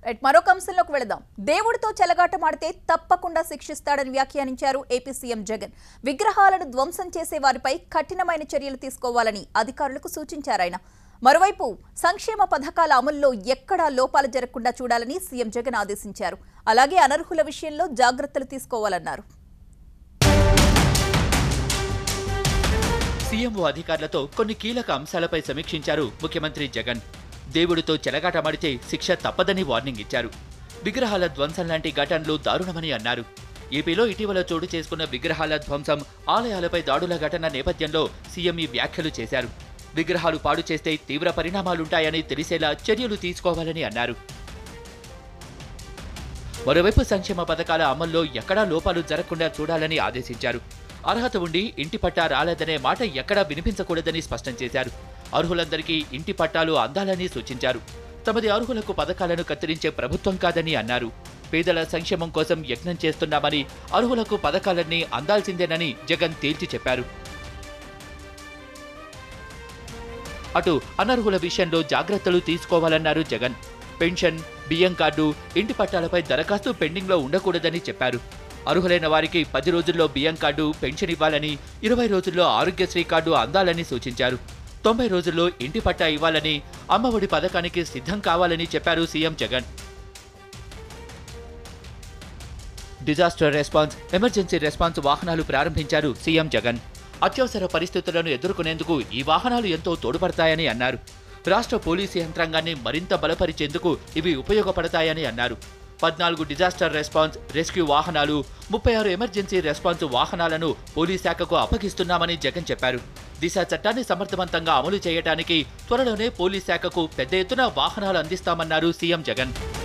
right మరొక అంశంలోకి వెళదాం దేవుడితో చెలగాటమాడితే తప్పకుండా శిక్షిస్తాడని వ్యాఖ్యానించారు ఏపీ సీఎం జగన్ విగ్రహాలను ధ్వంసం చేసే వారిపై కఠినమైన చర్యలు తీసుకోవాలని అధికారులకు సూచించారు ఆయన మరోవైపు సంక్షేమ పథకాల అమల్లో ఎక్కడా లోపాలు జరగకుండా చూడాలని సీఎం జగన్ ఆదేశించారు అలాగే అనర్హుల విషయంలో జాగ్రత్తలు తీసుకోవాలన్నారు సీఎంఓ అధికారులతో కొన్ని కీలక అంశాలపై సమీక్షించారు ముఖ్యమంత్రి జగన్ దేవుడితో చెలగాటమాడితే శిక్ష తప్పదని వార్నింగ్ ఇచ్చారు విగ్రహాల ధ్వంసం లాంటి ఘటనలు దారుణమని అన్నారు ఏపీలో ఇటీవల చోటు చేసుకున్న విగ్రహాల ధ్వంసం ఆలయాలపై దాడుల ఘటన నేపథ్యంలో సీఎం ఈ వ్యాఖ్యలు చేశారు విగ్రహాలు పాడు చేస్తే తీవ్ర పరిణామాలుంటాయని తెలిసేలా చర్యలు తీసుకోవాలని అన్నారు మరోవైపు సంక్షేమ పథకాల అమల్లో ఎక్కడా లోపాలు జరగకుండా చూడాలని ఆదేశించారు అర్హత ఉండి ఇంటి పట్టా రాలేదనే మాట ఎక్కడా వినిపించకూడదని స్పష్టం చేశారు అర్హులందరికీ ఇంటి పట్టాలు అందాలని సూచించారు తమది అర్హులకు పథకాలను కత్తిరించే ప్రభుత్వం కాదని అన్నారు పేదల సంక్షేమం కోసం యజ్ఞం చేస్తున్నామని అర్హులకు పథకాలన్నీ అందాల్సిందేనని జగన్ తేల్చి చెప్పారు అటు అనర్హుల విషయంలో జాగ్రత్తలు తీసుకోవాలన్నారు జగన్ పెన్షన్ బియ్యం కార్డు ఇంటి పట్టాలపై దరఖాస్తు పెండింగ్లో ఉండకూడదని చెప్పారు అర్హులైన వారికి పది రోజుల్లో బియ్యం కార్డు పెన్షన్ ఇవ్వాలని ఇరవై రోజుల్లో ఆరోగ్యశ్రీ కార్డు అందాలని సూచించారు తొంభై రోజుల్లో ఇంటి పట్టా ఇవ్వాలని అమ్మఒడి పథకానికి సిద్ధం కావాలని చెప్పారు CM Jagan disaster response emergency response వాహనాలు ప్రారంభించారు సీఎం జగన్ అత్యవసర పరిస్థితులను ఎదుర్కొనేందుకు ఈ వాహనాలు ఎంతో తోడ్పడతాయని అన్నారు రాష్ట్ర పోలీసు యంత్రాంగాన్ని మరింత బలపరిచేందుకు ఇవి ఉపయోగపడతాయని అన్నారు పద్నాలుగు డిజాస్టర్ రెస్పాన్స్ రెస్క్యూ వాహనాలు ముప్పై ఆరు ఎమర్జెన్సీ రెస్పాన్స్ వాహనాలను పోలీస్ శాఖకు అప్పగిస్తున్నామని జగన్ చెప్పారు దిశ చట్టాన్ని సమర్థవంతంగా అమలు చేయడానికి త్వరలోనే పోలీస్ శాఖకు పెద్ద ఎత్తున వాహనాలు అందిస్తామన్నారు సీఎం జగన్